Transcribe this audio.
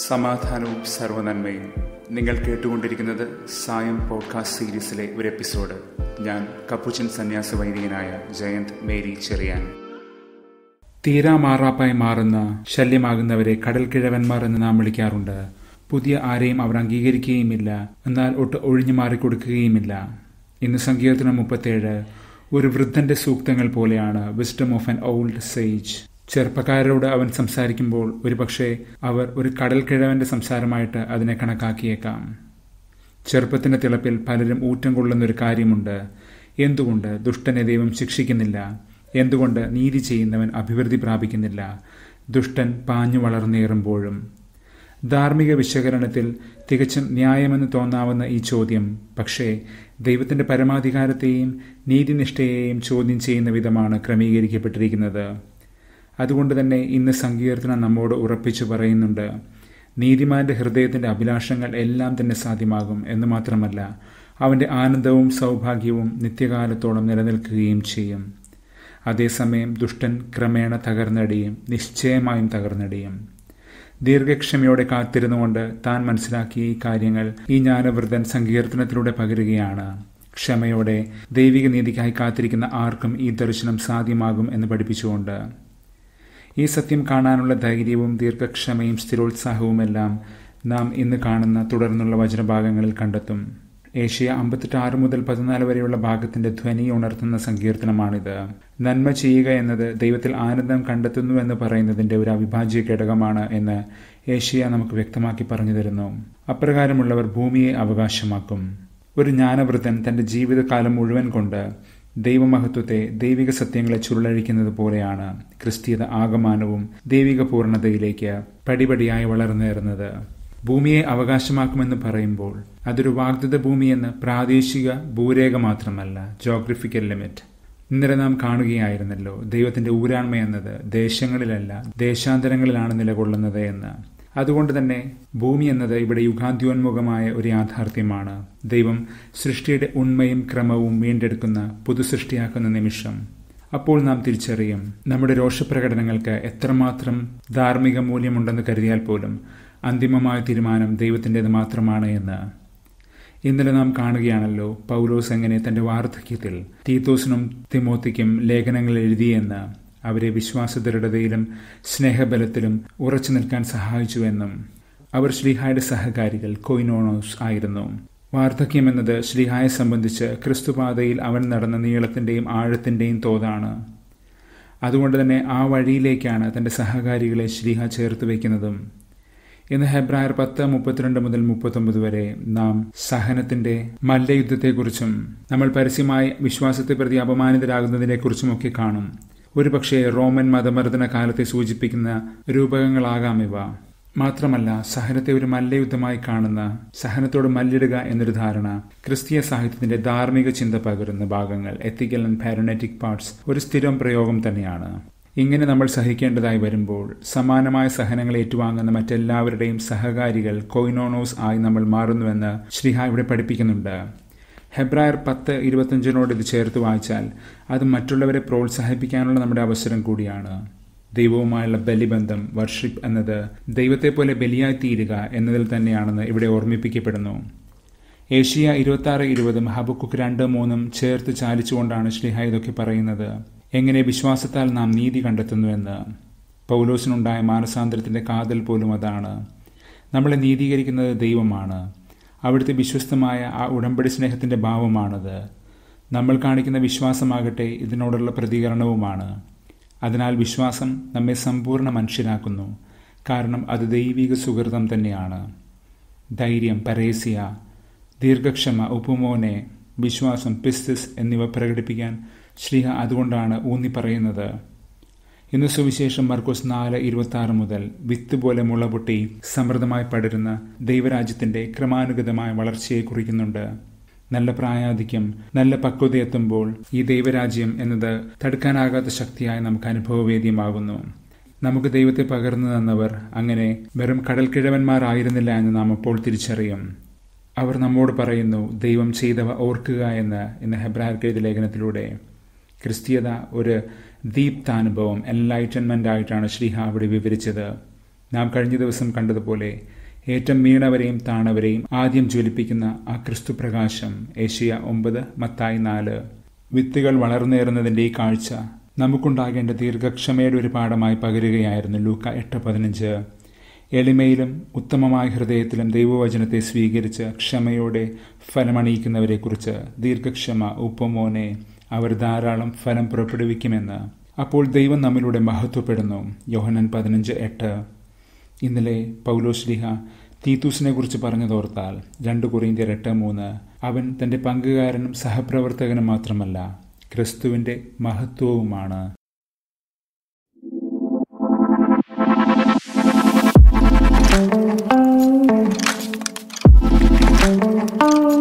സമാധാനവും സർവനന്മയും നിങ്ങൾ കേട്ടുകൊണ്ടിരിക്കുന്നത് സായം പോഡ്കാസ്റ്റ് സീരീസിലെ ഒരു എപ്പിസോഡ് ഞാൻ കപ്പുച്ചൻ സന്യാസ വൈദികനായ ജയന്ത് മേരി ചെറിയാൻ തീരാ മാറാപ്പായി മാറുന്ന ശല്യമാകുന്നവരെ കടൽ കിഴവന്മാർ എന്ന് നാം വിളിക്കാറുണ്ട് പുതിയ ആരെയും അവർ അംഗീകരിക്കുകയുമില്ല എന്നാൽ ഒട്ട് ഒഴിഞ്ഞു മാറിക്കൊടുക്കുകയുമില്ല ഇന്ന് സങ്കീർത്തനം മുപ്പത്തേഴ് ഒരു വൃദ്ധന്റെ സൂക്തങ്ങൾ പോലെയാണ് wisdom of an old sage ചെറുപ്പക്കാരോട് അവൻ സംസാരിക്കുമ്പോൾ ഒരുപക്ഷെ അവർ ഒരു കടൽ കിഴവന്റെ സംസാരമായിട്ട് അതിനെ കണക്കാക്കിയേക്കാം ചെറുപ്പത്തിന്റെ തിളപ്പിൽ പലരും ഊറ്റം കൊള്ളുന്ന ഒരു കാര്യമുണ്ട് എന്തുകൊണ്ട് ദുഷ്ടനെ ദൈവം ശിക്ഷിക്കുന്നില്ല എന്തുകൊണ്ട് നീതി ചെയ്യുന്നവൻ അഭിവൃദ്ധി പ്രാപിക്കുന്നില്ല ദുഷ്ടൻ പാഞ്ഞു വളർന്നേറുമ്പോഴും ധാർമ്മിക വിശകലനത്തിൽ തികച്ചും ന്യായമെന്ന് തോന്നാവുന്ന ഈ ചോദ്യം പക്ഷേ ദൈവത്തിന്റെ പരമാധികാരത്തെയും നീതിനിഷ്ഠയെയും ചോദ്യം ചെയ്യുന്ന വിധമാണ് ക്രമീകരിക്കപ്പെട്ടിരിക്കുന്നത് അതുകൊണ്ട് തന്നെ ഇന്ന് സങ്കീർത്തനം നമ്മോട് ഉറപ്പിച്ചു പറയുന്നുണ്ട് നീതിമാന്റെ ഹൃദയത്തിന്റെ അഭിലാഷങ്ങൾ എല്ലാം തന്നെ സാധ്യമാകും എന്ന് മാത്രമല്ല അവന്റെ ആനന്ദവും സൗഭാഗ്യവും നിത്യകാലത്തോളം നിലനിൽക്കുകയും ചെയ്യും അതേസമയം ദുഷ്ടൻ ക്രമേണ തകർന്നടിയും നിശ്ചയമായും തകർന്നടിയും ദീർഘക്ഷമയോടെ കാത്തിരുന്നുകൊണ്ട് താൻ മനസ്സിലാക്കിയ ഈ കാര്യങ്ങൾ ഈ ജ്ഞാനവൃതൻ സങ്കീർത്തനത്തിലൂടെ പകരുകയാണ് ക്ഷമയോടെ ദൈവിക നീതിക്കായി കാത്തിരിക്കുന്ന ആർക്കും ഈ ദർശനം സാധ്യമാകും എന്ന് പഠിപ്പിച്ചുകൊണ്ട് ഈ സത്യം കാണാനുള്ള ധൈര്യവും ദീർഘക്ഷമയും സ്ഥിരോത്സാഹവുമെല്ലാം നാം ഇന്ന് കാണുന്ന തുടർന്നുള്ള വചനഭാഗങ്ങളിൽ കണ്ടെത്തും ഏഷ്യ അമ്പത്തെട്ട് ആറ് മുതൽ പതിനാല് വരെയുള്ള ഭാഗത്തിന്റെ ധ്വനി ഉണർത്തുന്ന സങ്കീർത്തനമാണിത് നന്മ ചെയ്യുക എന്നത് ദൈവത്തിൽ ആനന്ദം കണ്ടെത്തുന്നു എന്ന് പറയുന്നതിന്റെ ഒരു അവിഭാജ്യ ഘടകമാണ് എന്ന് ഏഷ്യ നമുക്ക് വ്യക്തമാക്കി പറഞ്ഞു തരുന്നു അപ്രകാരമുള്ളവർ ഭൂമിയെ അവകാശമാക്കും ഒരു ജ്ഞാനവൃതൻ തന്റെ ജീവിതകാലം മുഴുവൻ കൊണ്ട് ദൈവമഹത്വത്തെ ദൈവിക സത്യങ്ങളെ ചുരുളഴിക്കുന്നത് പോലെയാണ് ക്രിസ്തീയത ആകമാനവും ദൈവിക പൂർണ്ണതയിലേക്ക് പടിപടിയായി വളർന്നേറുന്നത് ഭൂമിയെ അവകാശമാക്കുമെന്ന് പറയുമ്പോൾ അതൊരു വാഗ്ദത്ത ഭൂമിയെന്ന് പ്രാദേശിക ഭൂരേഖ മാത്രമല്ല ജോഗ്രഫിക്കൽ ലിമിറ്റ് ഇന്നലെ നാം കാണുകയായിരുന്നല്ലോ ദൈവത്തിന്റെ ഊരാൺമ എന്നത് ദേശങ്ങളിലല്ല ദേശാന്തരങ്ങളിലാണ് നിലകൊള്ളുന്നത് എന്ന് അതുകൊണ്ട് തന്നെ ഭൂമി എന്നത് ഇവിടെ യുഗാദ്യോന്മുഖമായ ഒരു യാഥാർത്ഥ്യമാണ് ദൈവം സൃഷ്ടിയുടെ ഉണ്മയും ക്രമവും വീണ്ടെടുക്കുന്ന പുതുസൃഷ്ടിയാക്കുന്ന നിമിഷം അപ്പോൾ നാം തിരിച്ചറിയും നമ്മുടെ രോഷപ്രകടനങ്ങൾക്ക് എത്രമാത്രം ധാർമ്മിക മൂല്യമുണ്ടെന്ന് കരുതിയാൽ പോലും അന്തിമമായ തീരുമാനം ദൈവത്തിൻ്റെത് മാത്രമാണ് എന്ന് ഇന്നലെ നാം കാണുകയാണല്ലോ പൗലോസ് എങ്ങനെ തന്റെ വാർദ്ധക്യത്തിൽ തീത്തോസിനും തിമോത്തിക്കും ലേഖനങ്ങൾ എഴുതിയെന്ന് അവരെ വിശ്വാസദൃഢതയിലും സ്നേഹബലത്തിലും ഉറച്ചു നിൽക്കാൻ സഹായിച്ചുവെന്നും അവർ ശ്രീഹായുടെ സഹകാരികൾ കൊയിനോണോസ് ആയിരുന്നു വാർദ്ധക്യം എന്നത് ശ്രീഹായെ സംബന്ധിച്ച് ക്രിസ്തുപാതയിൽ അവൻ നടന്ന നീളത്തിന്റെയും ആഴത്തിന്റെയും തോതാണ് അതുകൊണ്ട് തന്നെ ആ വഴിയിലേക്കാണ് തന്റെ സഹകാരികളെ ശ്രീഹ ചേർത്ത് വയ്ക്കുന്നതും ഇന്ന് ഹെബ്രായർ പത്ത് മുപ്പത്തിരണ്ട് മുതൽ മുപ്പത്തൊമ്പത് വരെ നാം സഹനത്തിന്റെ മല്ലയുദ്ധത്തെക്കുറിച്ചും നമ്മൾ പരസ്യമായി വിശ്വാസത്തെ പ്രതി അപമാനിതരാകുന്നതിനെക്കുറിച്ചുമൊക്കെ കാണും ഒരുപക്ഷെ റോമൻ മതമർദ്ദന കാലത്തെ സൂചിപ്പിക്കുന്ന രൂപകങ്ങളാകാം ഇവ മാത്രമല്ല സഹനത്തെ ഒരു മല്ലയുദ്ധമായി കാണുന്ന സഹനത്തോട് മല്ലിടുക എന്നൊരു ധാരണ ക്രിസ്തീയ സാഹിത്യത്തിന്റെ ധാർമ്മിക ചിന്ത പകരുന്ന ഭാഗങ്ങൾ എത്തിക്കൽ ആൻഡ് പാരനറ്റിക് പാർട്സ് ഒരു സ്ഥിരം പ്രയോഗം തന്നെയാണ് ഇങ്ങനെ നമ്മൾ സഹിക്കേണ്ടതായി വരുമ്പോൾ സമാനമായ സഹനങ്ങൾ ഏറ്റുവാങ്ങുന്ന മറ്റെല്ലാവരുടെയും സഹകാരികൾ കൊയിനോണോസ് ആയി നമ്മൾ മാറുന്നുവെന്ന് ശ്രീഹ ഇവിടെ പഠിപ്പിക്കുന്നുണ്ട് ഹെബ്രായർ പത്ത് ഇരുപത്തഞ്ചിനോട് ഇത് ചേർത്ത് വായിച്ചാൽ അത് മറ്റുള്ളവരെ പ്രോത്സാഹിപ്പിക്കാനുള്ള നമ്മുടെ അവസരം കൂടിയാണ് ദൈവവുമായുള്ള ബലിബന്ധം വർഷിപ്പ് എന്നത് ദൈവത്തെ പോലെ ബലിയായി തീരുക എന്നതിൽ തന്നെയാണെന്ന് ഇവിടെ ഓർമ്മിപ്പിക്കപ്പെടുന്നു ഏഷ്യ ഇരുപത്തി ആറ് ഇരുപതും ഹബക്കുക്ക് രണ്ട് മൂന്നും ചേർത്ത് ചാലിച്ചുകൊണ്ടാണ് ശ്രീഹ ഇതൊക്കെ പറയുന്നത് എങ്ങനെ വിശ്വാസത്താൽ നാം നീതി കണ്ടെത്തുന്നുവെന്ന് പൗലോസിനുണ്ടായ മാനസാന്തരത്തിന്റെ കാതൽ പോലും അതാണ് നമ്മളെ നീതീകരിക്കുന്നത് ദൈവമാണ് അവിടുത്തെ വിശ്വസ്തമായ ആ ഉടമ്പടി സ്നേഹത്തിന്റെ ഭാവമാണത് നമ്മൾ കാണിക്കുന്ന വിശ്വാസമാകട്ടെ ഇതിനോടുള്ള പ്രതികരണവുമാണ് അതിനാൽ വിശ്വാസം നമ്മെ സമ്പൂർണ്ണ മനുഷ്യരാക്കുന്നു കാരണം അത് ദൈവിക സുഹൃതം തന്നെയാണ് ധൈര്യം പരേസിയ ദീർഘക്ഷമ ഉപമോനെ വിശ്വാസം പിസ്തിസ് എന്നിവ പ്രകടിപ്പിക്കാൻ ശ്രീഹ അതുകൊണ്ടാണ് ഊന്നി പറയുന്നത് ഇന്ന് സുവിശേഷം മർക്കോസ് നാല് ഇരുപത്തി ആറ് മുതൽ വിത്ത് പോലെ മുളപൊട്ടി സമൃദ്ധമായി പടരുന്ന ദൈവരാജ്യത്തിന്റെ ക്രമാനുഗതമായ വളർച്ചയെ കുറിക്കുന്നുണ്ട് നല്ല പ്രായാധിക്യം നല്ല പക്വത എത്തുമ്പോൾ ഈ ദൈവരാജ്യം എന്നത് തടുക്കാനാകാത്ത ശക്തിയായി നമുക്ക് അനുഭവവേദ്യമാകുന്നു നമുക്ക് ദൈവത്തെ പകർന്നു തന്നവർ അങ്ങനെ വെറും കടൽക്കിഴവന്മാരായിരുന്നില്ല എന്ന് നാം അപ്പോൾ തിരിച്ചറിയും അവർ നമ്മോട് പറയുന്നു ദൈവം ചെയ്തവ ഓർക്കുക എന്ന് ഇന്ന് ഹെബ്രാർക്കെഴുതി ലേഖനത്തിലൂടെ ക്രിസ്തീയത ഒരു ദീപ്താനുഭവം എൻലൈറ്റൻമെന്റ് ആയിട്ടാണ് ശ്രീഹ അവിടെ വിവരിച്ചത് നാം കഴിഞ്ഞ ദിവസം കണ്ടതുപോലെ ഏറ്റവും വീണവരെയും താണവരെയും ആദ്യം ജ്വലിപ്പിക്കുന്ന ആ ക്രിസ്തു പ്രകാശം ഏഷ്യ ഒമ്പത് മത്തായി നാല് വിത്തുകൾ വളർന്നേറുന്നതിൻ്റെ ഈ കാഴ്ച നമുക്കുണ്ടാകേണ്ട ദീർഘക്ഷമയുടെ ഒരു പാഠമായി പകരുകയായിരുന്നു ലൂക്ക എട്ട് പതിനഞ്ച് എളിമയിലും ഉത്തമമായ ഹൃദയത്തിലും ദൈവവചനത്തെ സ്വീകരിച്ച് ക്ഷമയോടെ ഫലമണിയിക്കുന്നവരെക്കുറിച്ച് ദീർഘക്ഷമ ഉപ്പമോനെ അവർ ധാരാളം ഫലം പുറപ്പെടുവിക്കുമെന്ന് അപ്പോൾ ദൈവം നമ്മിലൂടെ മഹത്വപ്പെടുന്നു യോഹനൻ പതിനഞ്ച് എട്ട് ഇന്നലെ പൗലോശ്ലിഹ തീത്തൂസിനെ കുറിച്ച് പറഞ്ഞതോർത്താൽ രണ്ട് കുറിന്ത്യർ എട്ട് മൂന്ന് അവൻ തന്റെ പങ്കുകാരനും സഹപ്രവർത്തകനും മാത്രമല്ല ക്രിസ്തുവിന്റെ മഹത്വവുമാണ് thank you